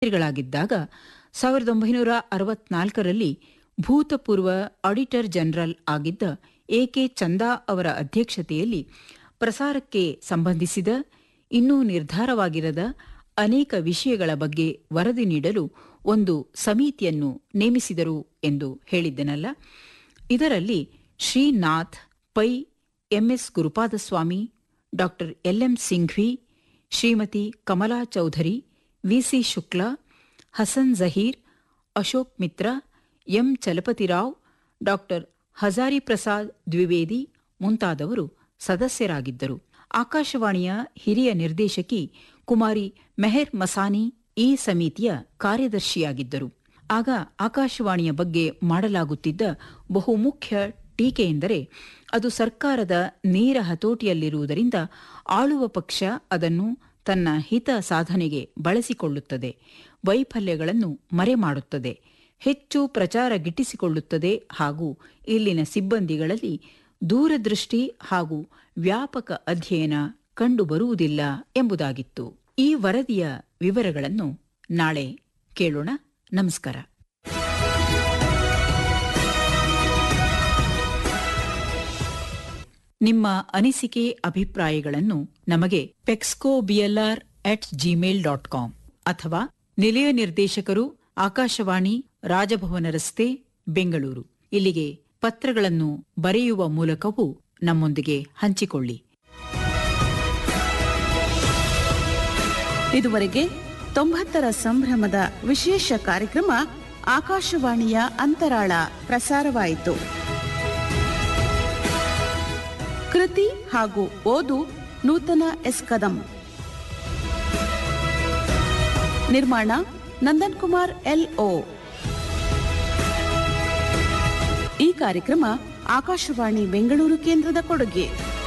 ಗಳಾಗಿದ್ದಾಗ ಸಾವಿರದ ಒಂಬೈನೂರ ಅರವತ್ನಾಲ್ಕರಲ್ಲಿ ಭೂತಪೂರ್ವ ಆಡಿಟರ್ ಜನರಲ್ ಆಗಿದ್ದ ಎ ಕೆ ಚಂದಾ ಅವರ ಅಧ್ಯಕ್ಷತೆಯಲ್ಲಿ ಪ್ರಸಾರಕ್ಕೆ ಸಂಬಂಧಿಸಿದ ಇನ್ನೂ ನಿರ್ಧಾರವಾಗಿರದ ಅನೇಕ ವಿಷಯಗಳ ಬಗ್ಗೆ ವರದಿ ನೀಡಲು ಒಂದು ಸಮಿತಿಯನ್ನು ನೇಮಿಸಿದರು ಎಂದು ಹೇಳಿದ್ದೆನಲ್ಲ ಇದರಲ್ಲಿ ಶ್ರೀನಾಥ್ ಪೈ ಎಂಎಸ್ ಗುರುಪಾದಸ್ವಾಮಿ ಡಾ L M Singhvi Shrimati Kamala Chaudhary V C Shukla Hasan Zaheer Ashok Mitra M Chalapathi Rao ಡಾ ಹಜಾರಿ ಪ್ರಸಾದ್ ದ್ವಿವೇದಿ ಮುಂತಾದವರು ಸದಸ್ಯರಾಗಿದ್ದರು ಆಕಾಶವಾಣಿಯ ಹಿರಿಯ ನಿರ್ದೇಶಕಿ ಕುಮಾರಿ ಮೆಹರ್ ಮಸಾನಿ ಈ ಸಮಿತಿಯ ಕಾರ್ಯದರ್ಶಿಯಾಗಿದ್ದರು ಆಗ ಆಕಾಶವಾಣಿಯ ಬಗ್ಗೆ ಮಾಡಲಾಗುತ್ತಿದ್ದ ಬಹುಮುಖ್ಯ ಟೀಕೆ ಎಂದರೆ ಅದು ಸರ್ಕಾರದ ನೇರ ಹತೋಟಿಯಲ್ಲಿರುವುದರಿಂದ ಆಳುವ ಪಕ್ಷ ಅದನ್ನು ತನ್ನ ಹಿತ ಸಾಧನೆಗೆ ಬಳಸಿಕೊಳ್ಳುತ್ತದೆ ವೈಫಲ್ಯಗಳನ್ನು ಮರೆಮಾಡುತ್ತದೆ ಹೆಚ್ಚು ಪ್ರಚಾರ ಗಿಟ್ಟಿಸಿಕೊಳ್ಳುತ್ತದೆ ಹಾಗೂ ಇಲ್ಲಿನ ಸಿಬ್ಬಂದಿಗಳಲ್ಲಿ ದೂರದೃಷ್ಟಿ ಹಾಗೂ ವ್ಯಾಪಕ ಅಧ್ಯಯನ ಕಂಡುಬರುವುದಿಲ್ಲ ಎಂಬುದಾಗಿತ್ತು ಈ ವರದಿಯ ವಿವರಗಳನ್ನು ನಾಳೆ ಕೇಳೋಣ ನಮಸ್ಕಾರ ನಿಮ್ಮ ಅನಿಸಿಕೆ ಅಭಿಪ್ರಾಯಗಳನ್ನು ನಮಗೆ pexco BLR at Gmail dot com ಅಥವಾ ನಿಲಯ ನಿರ್ದೇಶಕರು ಆಕಾಶವಾಣಿ ರಾಜಭವನ ರಸ್ತೆ ಬೆಂಗಳೂರು ಇಲ್ಲಿಗೆ ಪತ್ರಗಳನ್ನು ಬರೆಯುವ ಮೂಲಕವೂ ನಮ್ಮೊಂದಿಗೆ ಹಂಚಿಕೊಳ್ಳಿ ಇದುವರೆಗೆ ತೊಂಬತ್ತರ ಸಂಭ್ರಮದ ವಿಶೇಷ ಕಾರ್ಯಕ್ರಮ ಆಕಾಶವಾಣಿಯ ಅಂತರಾಳ ಪ್ರಸಾರವಾಯಿತು ಕೃತಿ ಹಾಗೂ ಓದು ನೂತನ ಎಸ್ ಕದಂ ನಿರ್ಮಾಣ ನಂದನ್ ಕುಮಾರ್ ಎಲ್ ಓ ಈ ಕಾರ್ಯಕ್ರಮ ಆಕಾಶವಾಣಿ ಬೆಂಗಳೂರು ಕೇಂದ್ರದ ಕೊಡುಗೆ